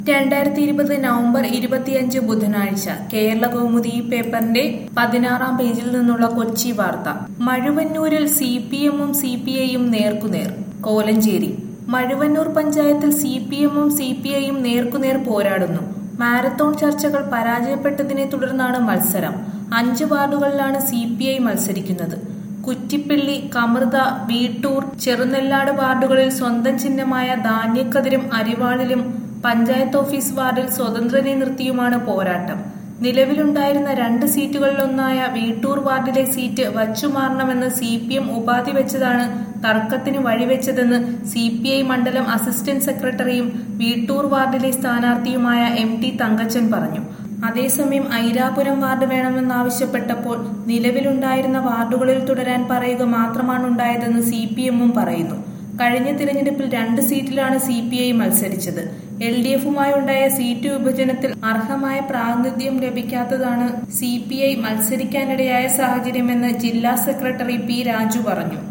രണ്ടായിരത്തി ഇരുപത് നവംബർ ഇരുപത്തിയഞ്ച് ബുധനാഴ്ച കേരള കൗമുദി പേപ്പറിന്റെ പതിനാറാം പേജിൽ നിന്നുള്ള കൊച്ചി വാർത്ത മഴുവന്നൂരിൽ സി പി എമ്മും സി പി ഐയും നേർക്കുനേർ കോലഞ്ചേരി മഴുവന്നൂർ പഞ്ചായത്തിൽ സി പി എമ്മും സി പി ഐയും നേർക്കുനേർ പോരാടുന്നു മാരത്തോൺ ചർച്ചകൾ പരാജയപ്പെട്ടതിനെ തുടർന്നാണ് മത്സരം അഞ്ച് വാർഡുകളിലാണ് സി പി ഐ മത്സരിക്കുന്നത് കുറ്റിപ്പള്ളി കമൃത വീട്ടൂർ ചെറുനെല്ലാട് വാർഡുകളിൽ സ്വന്തം ചിഹ്നമായ ധാന്യക്കതിരും അരിവാളിലും പഞ്ചായത്ത് ഓഫീസ് വാർഡിൽ സ്വതന്ത്രനെ നിർത്തിയുമാണ് പോരാട്ടം നിലവിലുണ്ടായിരുന്ന രണ്ട് സീറ്റുകളിലൊന്നായ വീട്ടൂർ വാർഡിലെ സീറ്റ് വച്ചുമാറണമെന്ന് സി പി എം ഉപാധി വെച്ചതാണ് തർക്കത്തിന് വഴിവെച്ചതെന്ന് സി പി ഐ മണ്ഡലം അസിസ്റ്റന്റ് സെക്രട്ടറിയും വീട്ടൂർ വാർഡിലെ സ്ഥാനാർത്ഥിയുമായ എം ടി തങ്കച്ചൻ പറഞ്ഞു അതേസമയം ഐരാപുരം വാർഡ് വേണമെന്നാവശ്യപ്പെട്ടപ്പോൾ നിലവിലുണ്ടായിരുന്ന വാർഡുകളിൽ തുടരാൻ പറയുക മാത്രമാണ് ഉണ്ടായതെന്ന് സി പി എമ്മും പറയുന്നു കഴിഞ്ഞ തിരഞ്ഞെടുപ്പിൽ രണ്ട് സീറ്റിലാണ് സി പി ഐ മത്സരിച്ചത് എൽ ഡി എഫുമായുണ്ടായ സീറ്റ് വിഭജനത്തിൽ അർഹമായ പ്രാതിനിധ്യം ലഭിക്കാത്തതാണ് സി പി ഐ മത്സരിക്കാനിടയായ സാഹചര്യമെന്ന് ജില്ലാ സെക്രട്ടറി പി രാജു പറഞ്ഞു